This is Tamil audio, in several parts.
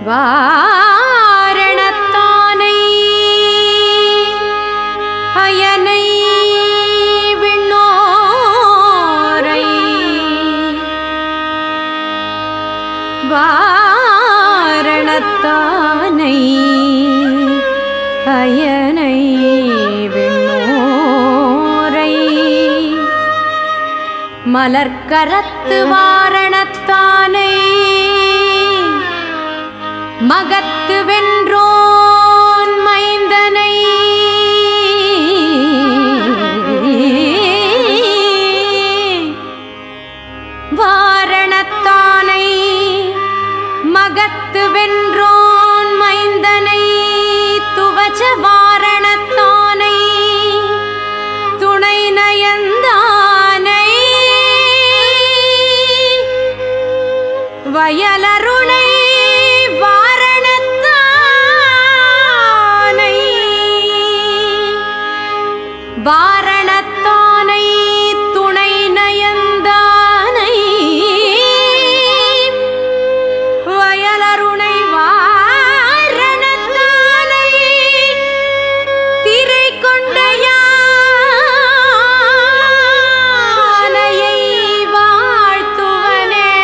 வாரணத்தானை அயனை விண்ணோரை வாரணத்தானை அயனை விண்ணோரை மலர்க்கரத்து வாரணத்தானை மகத்து வென்றோன் மைந்தனை வாரணத்தானை மகத்து வென்றோன் மைந்தனை துவச்ச வாரணத்தானை துணை நயந்தானை வயலருணை வாரணத்தானை வாரணத்தானை துணை நயந்தானை வயலருணை வாரணத்தானை திரை கொண்ட யானையை வாழ்த்துவனே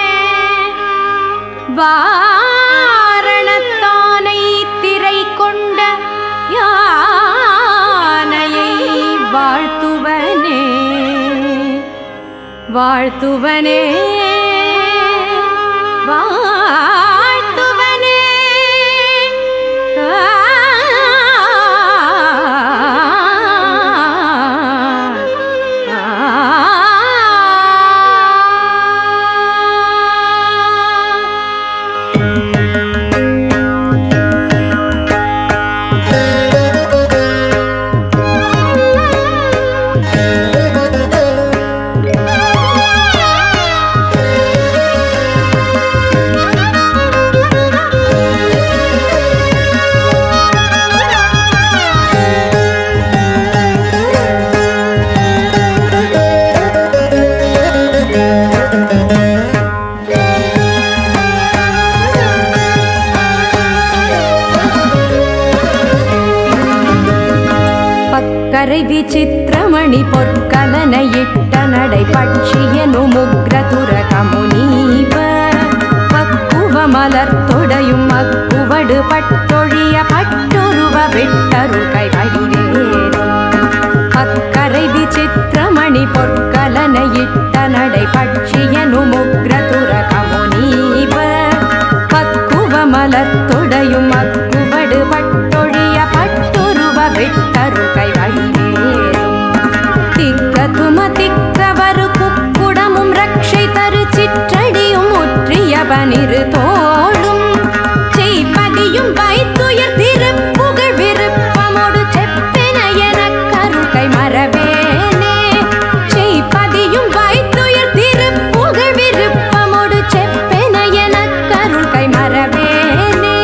வாரணத்தானை திரை கொண்ட யானையை வாழ்த்துவனே வாழ்த்துவனே வாழ்த்துவனே பக்கரை விசித்திரமணி பொற்கலனையிட்ட நடை பட்சியனும் உக்ரதுரக முனீவ பக்குவ மலர் தொடையும் மக்குவடு பட்டொழிய பட்டுருவ விட்டருள் கை வடிவேறும் அக்கரை விசித்திரமணி பொற்கலனையிட்ட நடை பட்சியனும் உக்ரதுரக முனீவ பக்குவ மலர் தொடையும் மக்குவடு பட்டொழிய பட்டுருவ விட்டருள் கை வடிவேறும் திக்க தும திக்கவரு குக்குடமும் ரக்ஷை தரு சிற்றடியும் முற்றிய பனிரு தோளும் செய்பதியும் வைத்துயர் திருப்புகழ் விருப்பமோடு செப்பென எனக் கருகை மறவேனே செய்பதியும் வைத்துயர் திருப்புகழ் விருப்பமோடு செப்பென எனக் கருகை மறவேனே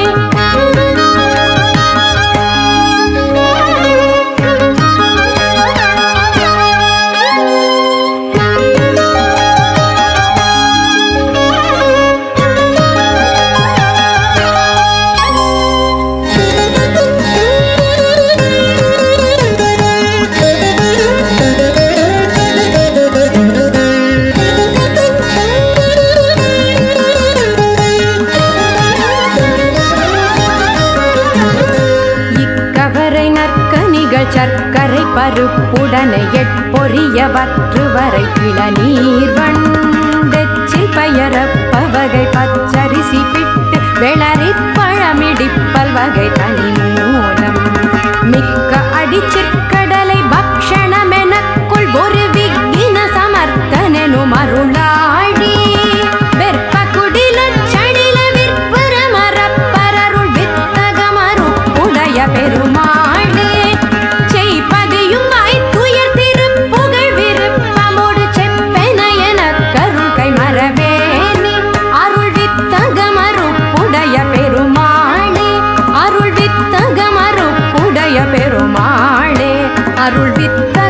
இக்கவரை நற்கனிகள் சர்க்கரை பருப்புடனை எட்பொரிய வற்று வரை இளநீர் வண்டெச்சில் பயரப்பவகை பச்சரிசி பிட்டு வெளரி பழமிடிப்பல் வகை தனி மூலம் மிக்க அடிச்சிற்கடலை பக்ஷணமெனக்குள் ஒரு விக்கின சமர்த்தனெனும் அருளாழி வெற்ப குடிலச் சடில விற்பர மரப்பரருள் வித்தகமரு உடைய பெருமாளே செய்பதியும் வாய்த்துயர் திருப்புகழ் விருப்பமோடு செப்பென எனக் கருள் கை மறவேனே அருள் வித்தகமரு உடைய பெருமாளே அருள் வித்தகமரு உடைய பெருமாளே அருள் வித்த